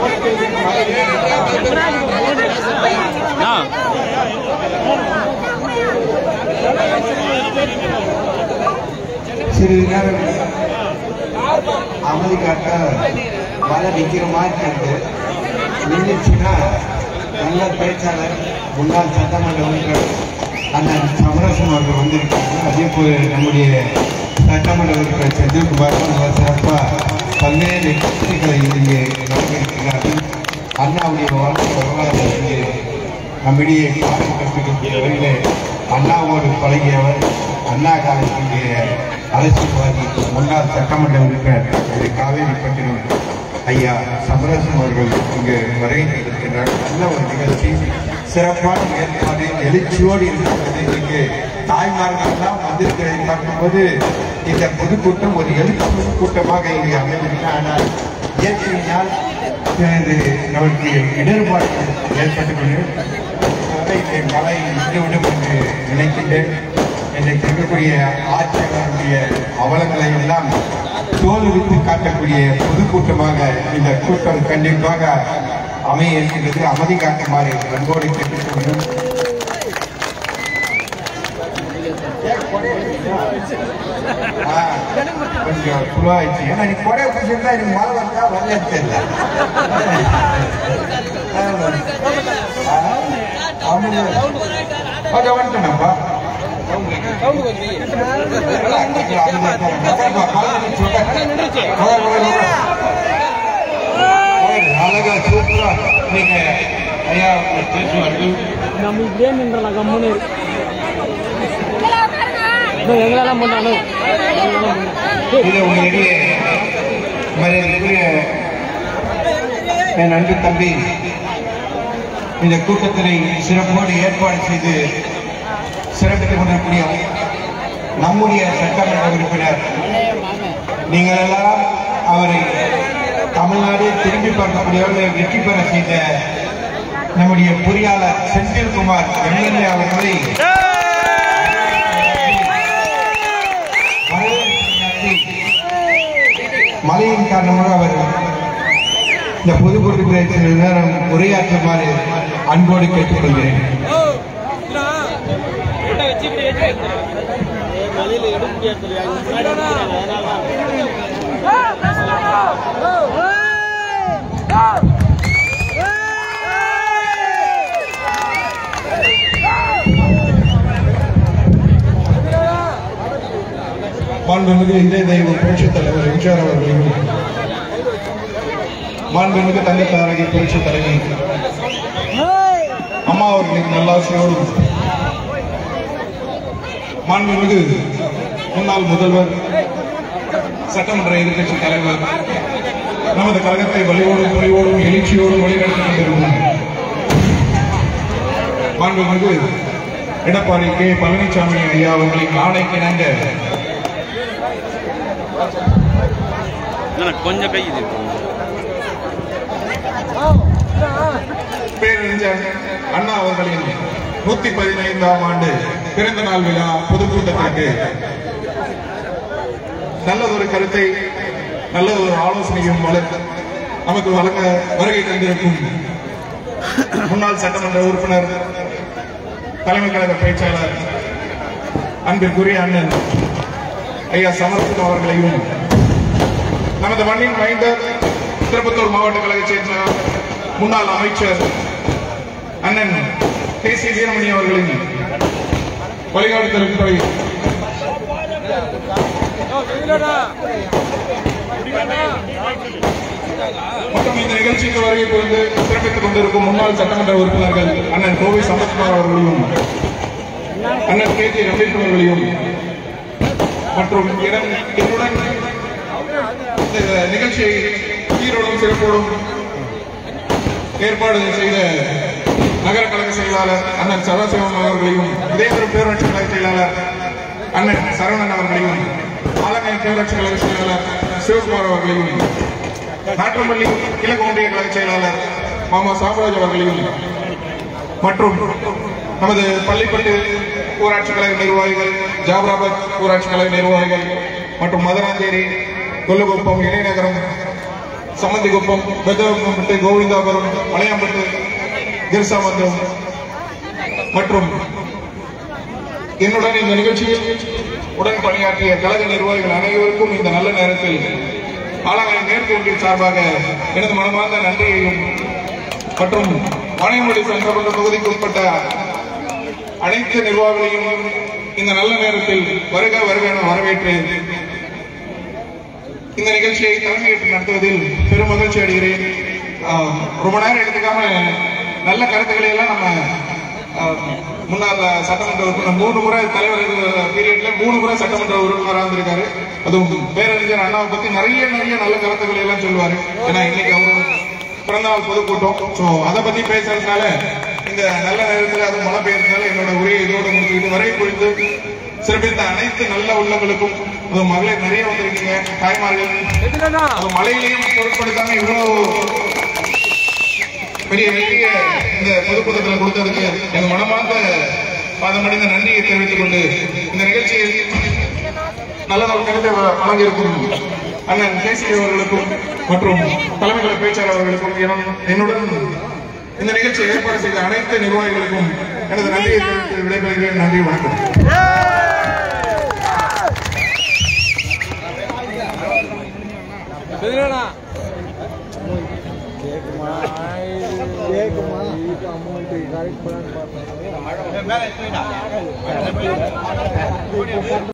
சிறிது நேரம் அமைதி காட்ட மழை நிற்கிற மாதிரி இருக்கு நின்றுச்சுன்னா நல்ல பேச்சாளர் முன்னாள் சட்டமன்ற உறுப்பினர் அண்ணன் சமரசம் அவர்கள் வந்திருக்காங்க அதே போல நம்முடைய சட்டமன்ற உறுப்பினர் செந்தில்குமார் நல்ல சிறப்பாக பல்வேறு நிகழ்ச்சிகளை இங்கே நடந்திருக்கிறார்கள் அண்ணாவுடைய வாழ்க்கை வரலாறு இங்கே நம்மிடையே காலம் கற்றுக்கின்ற அண்ணாவோடு பழகியவர் அண்ணா காலத்தினுடைய அரசியல்வாதி முன்னாள் சட்டமன்ற உறுப்பினர் திரு காவேரிப்பட்டினம் ஐயா சமரசம் அவர்கள் இங்கு வருகை இருக்கின்றார் நல்ல ஒரு நிகழ்ச்சி சிறப்பான ஏற்பாடு எழுச்சியோடு இருக்கிறது இங்கு தாய்மார்கள்லாம் வந்திருக்கிறதை பார்க்கும்போது இந்த பொதுக்கூட்டம் ஒரு எழுச்சி பொதுக்கூட்டமாக இங்கு அமைந்திருக்கிறது ஆனால் இயற்கையினால் இது நமக்கு இடர்பாடு ஏற்பட்டுக் கொண்டு இந்த மழை நின்றுவிடும் என்று நினைக்கின்றேன் இன்றைக்கு இருக்கக்கூடிய ஆட்சியாளருடைய அவலங்களை எல்லாம் தோலுரித்து காட்டக்கூடிய பொதுக்கூட்டமாக இந்த கூட்டம் கண்டிப்பாக அமைய இருக்கின்றது அமைதி காட்டுமாறு அன்போடு கேட்டுக்கொள்கிறோம் ஆ, கொஞ்சம் குழுவாயிடுச்சு ஏன்னா நீ கொடை பிடிச்சிருந்தா எனக்கு மழை வந்தா வரல தெரியல கொஞ்சம் வந்துட்டேனப்பா அழகா சூப்பரா நீங்க ஐயா பேசுவார்கள் நம்ம இப்படியே நின்றலாம் கம்முன்னு இருக்கு இதோ எங்களெல்லாம் பண்ணாலும் இது உங்களிடையே மரியாதைக்குரிய என் அன்பு தம்பி இந்த கூட்டத்தினை சிறப்போடு ஏற்பாடு செய்து சிறப்பித்துக் கொண்டிருக்கூடிய நம்முடைய சட்டமன்ற உறுப்பினர் நீங்கள் எல்லாம் அவரை தமிழ்நாடு திரும்பி பார்க்கக்கூடியவர்கள் வெற்றி பெற செய்த நம்முடைய பொறியாளர் செந்தில்குமார் எம்எல்ஏ அவர்களை மழையின் காரணமாக அவர் இந்த பொதுக்கூட்டத்தில் சில நேரம் உரையாற்றுமாறு அன்போடு கேட்டுக்கொள்கிறேன் மலையில எடுக்க முடியாது மாண்புமிகு இதய தெய்வம் புரட்சித் தலைவர் எம்ஜிஆர் அவர்களையும் மாண்புமிகு தங்க தாரகை புரட்சித் தலைவி அம்மா அவர்களின் நல்லாசையோடும் மாண்புமிகு முன்னாள் முதல்வர் சட்டமன்ற எதிர்க்கட்சி தலைவர் நமது கழகத்தை வலியோடும் துறையோடும் எழுச்சியோடும் வழிநடத்திக் கொண்டிருக்கும் மாண்புமிகு எடப்பாடி கே பழனிசாமி ஐயா அவர்களின் ஆணைக்கு இணங்க எனக்கு கொஞ்சம் கை இது பேரறிஞர் அண்ணா அவர்களின் நூத்தி பதினைந்தாம் ஆண்டு பிறந்த நாள் விழா பொதுக்கூட்டத்திற்கு நல்லதொரு கருத்தை நல்லதொரு ஆலோசனையும் வளர்க்க நமக்கு வழங்க வருகை தந்திருக்கும் முன்னாள் சட்டமன்ற உறுப்பினர் தலைமை கழக பேச்சாளர் அன்பிற்குரிய அண்ணன் ஐயா சமர்ப்பன் அவர்களையும் நமது மண்ணின் மைந்தர் திருப்பத்தூர் மாவட்ட கழக சேர்ந்த முன்னாள் அமைச்சர் அண்ணன் கே சி வீரமணி அவர்களின் வழிகாட்டுதலுக்கு மற்றும் இந்த நிகழ்ச்சிக்கு வருகை புரிந்து சிறப்பித்துக் கொண்டிருக்கும் முன்னாள் சட்டமன்ற உறுப்பினர்கள் அண்ணன் கோவை சம்பத்குமார் அவர்களையும் அண்ணன் கே ஜி ரமேஷ் அவர்களையும் மற்றும் இடம் என்னுடன் இந்த நிகழ்ச்சியை சீரோடும் சிறப்போடும் ஏற்பாடு செய்த நகர கழக செயலாளர் அண்ணன் சதாசிவம் அவர்களையும் இதேபுரம் பேரூராட்சி கழக செயலாளர் அண்ணன் சரவணன் அவர்களையும் ஆலங்காய் பேரூராட்சி கழக செயலாளர் சிவகுமார் அவர்களையும் நாற்றம்பள்ளி கிழக்கு ஒன்றிய கழக செயலாளர் மாமா சாமராஜ் அவர்களையும் மற்றும் நமது பள்ளிப்பட்டு ஊராட்சி கழக நிர்வாகிகள் ஜாபராபாத் ஊராட்சி கழக நிர்வாகிகள் மற்றும் மதுராந்தேரி கொல்லுகுப்பம் இடைநகரம் சம்மந்திக்குப்பம் பெத்தவப்பட்டு கோவிந்தாபுரம் மலையாம்பட்டு கிருசாமந்தம் மற்றும் என்னுடன் இந்த நிகழ்ச்சியில் உடன் பணியாற்றிய கழக நிர்வாகிகள் அனைவருக்கும் இந்த நல்ல நேரத்தில் ஆலங்கரை மேற்கு ஒன்றிய சார்பாக எனது மனமார்ந்த நன்றியையும் மற்றும் வாணியமொழி சட்டமன்ற தொகுதிக்கு உட்பட்ட அனைத்து நிர்வாகிகளையும் இந்த நல்ல நேரத்தில் வருக வருக என வரவேற்று இந்த நிகழ்ச்சியை தலைமையேற்று நடத்துவதில் பெரும் மகிழ்ச்சி அடைகிறேன் ஆஹ், ரொம்ப நேரம் எடுத்துக்காம நல்ல கருத்துக்களை எல்லாம் நம்ம ஆஹ், முன்னாள் சட்டமன்ற உறுப்பினர் மூணு முறை தலைவர் பீரியட்ல மூணு முறை சட்டமன்ற உறுப்பினராக இருந்திருக்காரு அதுவும் பேரறிஞர் அண்ணாவை பத்தி நிறைய நிறைய நல்ல கருத்துக்களை எல்லாம் சொல்லுவாரு ஏன்னா இன்னைக்கு அவரு பிறந்தநாள் பொதுக்கூட்டம் ஸோ அதை பத்தி பேசுறதுனால இந்த நல்ல நேரத்தில் அது மழை பெய்யறதுனால என்னோட உரையை இதோட முடிச்சுக்கிட்டு வரை குறித்து சிறப்பித்த அனைத்து நல்ல உள்ளங்களுக்கும் அது மகளிர் நிறைய வந்திருக்கீங்க தாய்மார்கள் அது மழையிலையும் பொருட்படுத்தாம இவ்வளவு பெரிய வெற்றியை இந்த பொதுக்கூட்டத்தில் கொடுத்ததுக்கு என் மனமார்ந்த பாதமடைந்த நன்றியை தெரிவித்துக் கொண்டு இந்த நிகழ்ச்சியில் நல்லதொரு கருத்தை வ- வழங்கியிருக்கும் அண்ணன் கேசி அவர்களுக்கும் மற்றும் தலைமைகளை பேச்சாளர் அவர்களுக்கும் என- என்னுடன் இந்த நிகழ்ச்சியை ஏற்பாடு செய்த அனைத்து நிர்வாகிகளுக்கும் எனது நன்றியை தெரிவித்து விடைபெறுகிறேன் நன்றி வணக்கம் அமௌண்ட் கரெக்ட் பண்ண